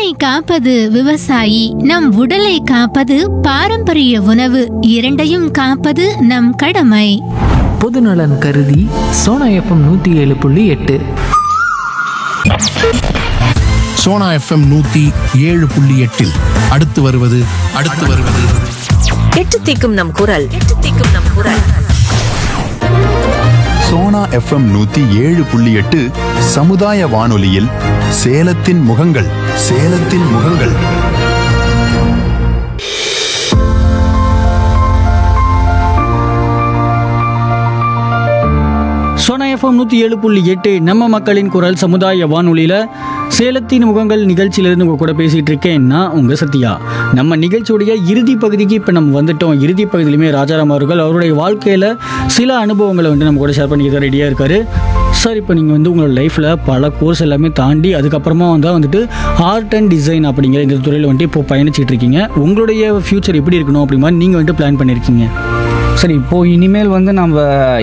மண்ணை காப்பது விவசாயி நம் உடலை காப்பது பாரம்பரிய உணவு இரண்டையும் காப்பது நம் கடமை பொதுநலன் கருதி சோனா எஃப்எம் நூற்றி ஏழு புள்ளி எட்டு சோனா எஃப்எம் நூத்தி ஏழு புள்ளி எட்டில் அடுத்து வருவது அடுத்து வருவது எட்டு தீக்கும் நம் குரல் எட்டு தீக்கும் நம் குரல் சோனா எஃப்எம் நூத்தி ஏழு புள்ளி எட்டு சமுதாய வானொலியில் சேலத்தின் முகங்கள் சேலத்தின் முகங்கள் சோனா எஃப்எம் நூற்றி ஏழு புள்ளி எட்டு நம்ம மக்களின் குரல் சமுதாய வானொலியில் சேலத்தின் முகங்கள் நிகழ்ச்சியிலிருந்து உங்கள் கூட பேசிகிட்டு இருக்கேன் நான் உங்கள் சத்யா நம்ம நிகழ்ச்சியுடைய இறுதி பகுதிக்கு இப்போ நம்ம வந்துட்டோம் இறுதி பகுதியிலுமே ராஜாராம் அவர்கள் அவருடைய வாழ்க்கையில் சில அனுபவங்களை வந்து நம்ம கூட ஷேர் பண்ணிக்க ரெடியாக இருக்காரு சார் இப்போ நீங்கள் வந்து உங்களோட லைஃப்பில் பல கோர்ஸ் எல்லாமே தாண்டி அதுக்கப்புறமா வந்து வந்துட்டு ஆர்ட் அண்ட் டிசைன் அப்படிங்கிற இந்த துறையில் வந்துட்டு இப்போ பயணிச்சிட்டு இருக்கீங்க உங்களுடைய ஃப்யூச்சர் எப்படி இருக்கணும் அப்படி மாதிரி நீங்கள் வந்துட்டு பிளான் பண்ணியிருக்கீங்க சரி இப்போது இனிமேல் வந்து நம்ம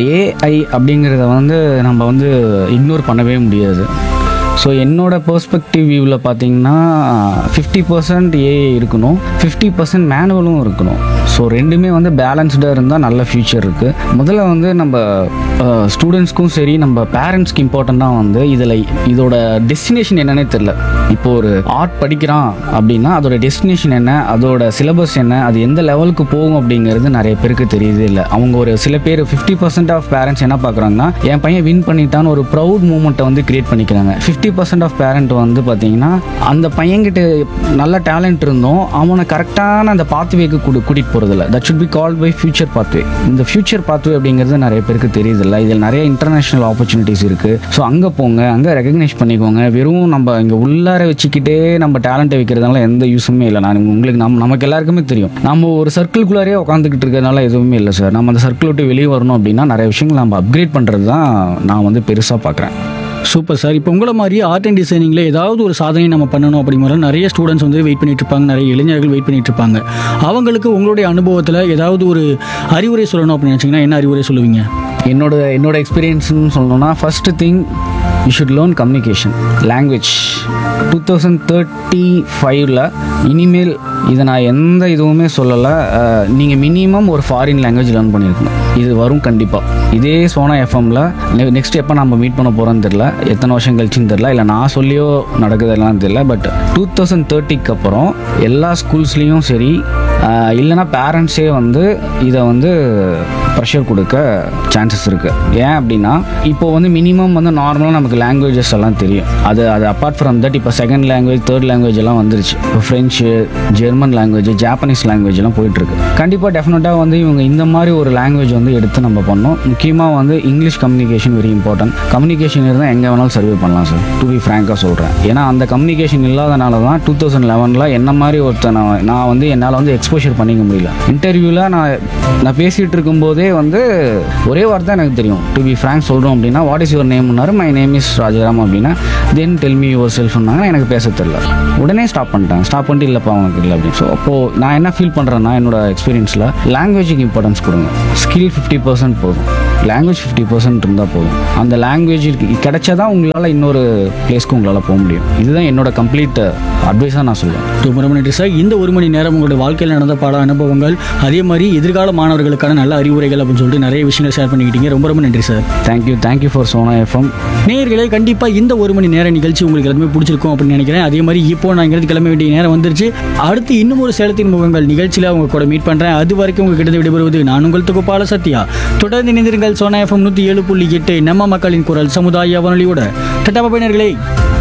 ஏஐ அப்படிங்கிறத வந்து நம்ம வந்து இக்னோர் பண்ணவே முடியாது ஸோ என்னோட பெர்ஸ்பெக்டிவ் வியூவில் பார்த்தீங்கன்னா ஃபிஃப்டி பர்சன்ட் ஏஐ இருக்கணும் ஃபிஃப்டி பர்சன்ட் மேனுவலும் இருக்கணும் ஸோ ரெண்டுமே வந்து பேலன்ஸ்டாக இருந்தால் நல்ல ஃப்யூச்சர் இருக்குது முதல்ல வந்து நம்ம ஸ்டூடெண்ட்ஸ்க்கும் சரி நம்ம பேரண்ட்ஸ்க்கு இம்பார்ட்டண்ட்டாக வந்து இதில் இதோட டெஸ்டினேஷன் என்னன்னே தெரில இப்போ ஒரு ஆர்ட் படிக்கிறான் அப்படின்னா அதோட டெஸ்டினேஷன் என்ன அதோட சிலபஸ் என்ன அது எந்த லெவலுக்கு போகும் அப்படிங்கிறது நிறைய பேருக்கு தெரியுது இல்லை அவங்க ஒரு சில பேர் ஃபிஃப்டி பர்சன்ட் ஆஃப் பேரண்ட்ஸ் என்ன பார்க்குறாங்கன்னா என் பையன் வின் பண்ணிட்டான்னு ஒரு ப்ரௌட் மூமெண்ட்டை வந்து கிரியேட் பண்ணிக்கிறாங்க ஃபிஃப்டி பர்சன்ட் ஆஃப் பேரண்ட் வந்து பார்த்தீங்கன்னா அந்த பையன்கிட்ட நல்ல டேலண்ட் இருந்தும் அவனை கரெக்டான அந்த பாத்வேக்கு கூடு கூட்டிகிட்டு போகிறதில்ல that should be called by future pathway இந்த ஃபியூச்சர் பாத்வே அப்படிங்கிறது நிறைய பேருக்கு தெரியுதில்ல இதில் நிறைய இன்டர்நேஷ்னல் ஆப்பர்ச்சுனிட்டிஸ் இருக்குது ஸோ அங்கே போங்க அங்கே ரெகக்னைஸ் பண்ணிக்கோங்க வெறும் நம்ம இங்கே உள்ளார வச்சுக்கிட்டே நம்ம டேலண்ட்டை வைக்கிறதுனால எந்த யூஸுமே இல்லை நான் உங்களுக்கு நம்ம நமக்கு எல்லாருக்குமே தெரியும் நம்ம ஒரு சர்க்கிள்குள்ளாரே உட்காந்துக்கிட்டு இருக்கிறதுனால எதுவுமே இல்லை சார் நம்ம அந்த சர்க்கிள் விட்டு வெளியே வரணும் அப்படின்னா நிறைய விஷயங்கள் நம்ம அப்கிரேட் பண்ணுறது தான் நான் வந்து பெருசாக பார்க்குறேன் சூப்பர் சார் இப்போ உங்களை மாதிரி ஆர்ட் அண்ட் டிசைனிங்கில் ஏதாவது ஒரு சாதனை நம்ம பண்ணணும் அப்படிங்கிற நிறைய ஸ்டூடெண்ட்ஸ் வந்து வெயிட் பண்ணிட்டு இருப்பாங்க நிறைய இளைஞர்கள் வெயிட் பண்ணிட்டு இருப்பாங்க அவங்களுக்கு உங்களுடைய அனுபவத்தில் ஏதாவது ஒரு அறிவுரை சொல்லணும் அப்படின்னு நினச்சிங்கன்னா என்ன அறிவுரை சொல்லுவீங்க என்னோட என்னோட எக்ஸ்பீரியன்ஸ்னு சொல்லணும்னா first thing you should learn communication language two thousand thirty ஃபைவ்ல இனிமேல் இதை நான் எந்த இதுவுமே சொல்லலை நீங்கள் மினிமம் ஒரு ஃபாரின் லாங்குவேஜ் லேர்ன் பண்ணியிருக்கணும் இது வரும் கண்டிப்பாக இதே சோனா எஃப்எம்ல நெக்ஸ்ட் எப்போ நம்ம மீட் பண்ண போகிறோன்னு தெரில எத்தனை வருஷம் கழிச்சுன்னு தெரில இல்லை நான் சொல்லியோ நடக்குதெல்லாம் தெரில பட் டூ தௌசண்ட் தேர்ட்டிக்கு அப்புறம் எல்லா ஸ்கூல்ஸ்லேயும் சரி ஆஹ் இல்லைன்னா பேரண்ட்ஸே வந்து இதை வந்து ப்ரெஷர் கொடுக்க சான்சஸ் இருக்குது ஏன் அப்படின்னா இப்போ வந்து மினிமம் வந்து நார்மலாக நமக்கு லாங்குவேஜஸ் எல்லாம் தெரியும் அது அது அப்பார்ட் ஃப்ரம் தட் இப்போ செகண்ட் லாங்குவேஜ் தேர்ட் லாங்குவேஜ் எல்லாம் வந்துருச்சு இப்போ French German language Japanese language எல்லாம் போயிட்டுருக்கு கண்டிப்பாக டெஃபினட்டாக வந்து இவங்க இந்த மாதிரி ஒரு லாங்குவேஜ் வந்து எடுத்து நம்ம பண்ணோம் முக்கியமாக வந்து English communication very important communication இருந்தால் எங்கே வேணாலும் சர்வே பண்ணலாம் சார் டு பி ஃப்ராங்காக சொல்கிறேன் ஏன்னா அந்த கம்யூனிகேஷன் இல்லாதனால தான் டூ தௌசண்ட் லெவனில் என்ன மாதிரி ஒருத்தன் நான் நான் வந்து என்னால் வந்து எக்ஸ்போஷர் பண்ணிக்க முடியல இன்டர்வியூவில் நான் நான் பேசிகிட்டு இருக்கும்போதே வந்து ஒரே வார்த்தை எனக்கு தெரியும் டு பி ஃப்ராங்க் சொல்கிறோம் அப்படின்னா வாட் இஸ் யுவர் நேம்னாரு மை நேம் இஸ் ராஜாராம் அப்படின்னா தென் டெல் மீ யுவர் செல்ஃப்னாங்க எனக்கு பேச தெரில உடனே ஸ்டாப் பண்ணிட்டேன் ஸ்டாப் பண்ணிட்டு இல்லைப்பா உனக்கு இல்லை அப்படின்னு ஸோ அப்போது நான் என்ன ஃபீல் பண்ணுறேன்னா என்னோட எக்ஸ்பீரியன்ஸில் லாங்குவேஜுக்கு இம்பார்ட்டன்ஸ் கொடுங்க ஸ்கில் ஃபிஃப்டி பர்சன்ட் போதும் லாங்குவேஜ் ஃபிஃப்டி பர்சன்ட் இருந்தால் போதும் அந்த லாங்குவேஜ் கிடைச்சாதான் உங்களால் இன்னொரு பிளேஸ்க்கு உங்களால் போக முடியும் இதுதான் என்னோட கம்ப்ளீட் அட்வைஸாக நான் சொல்லுவேன் ரொம்ப ரொம்ப நன்றி சார் இந்த ஒரு மணி நேரம் உங்களுடைய வாழ்க்கையில் நடந்த பல அனுபவங்கள் அதே மாதிரி எதிர்கால மாணவர்களுக்கான நல்ல அறிவுரைகள் அப்படின்னு சொல்லிட்டு நிறைய விஷயங்கள் ஷேர் பண்ணிக்கிட்டீங்க ரொம்ப ரொம்ப நன்றி sir thank you thank you for Sona FM நேயர்களே கண்டிப்பாக இந்த ஒரு மணி நேர நிகழ்ச்சி உங்களுக்கு எல்லாமே பிடிச்சிருக்கும் அப்படின்னு நினைக்கிறேன் அதே மாதிரி இப்போ நான் இங்கிருந்து கிளம்ப வேண்டிய நேரம் வந்துருச்சு அடுத்து இன்னும் ஒரு சேலத்தின் முகங்கள் நிகழ்ச்சியில் உங்க கூட மீட் பண்ணுறேன் அது வரைக்கும் உங்ககிட்ட விடைபெறுவது நான் உங்கள் தொகுப்பாள சத்யா தொடர்ந்து இணைந்திருங்கள் சோனா எஃப்எம் நூற்றி ஏழு புள்ளி எட்டு நம்ம மக்களின் குரல் சமுதாய வானொலியோட டட்டா பயனர்களே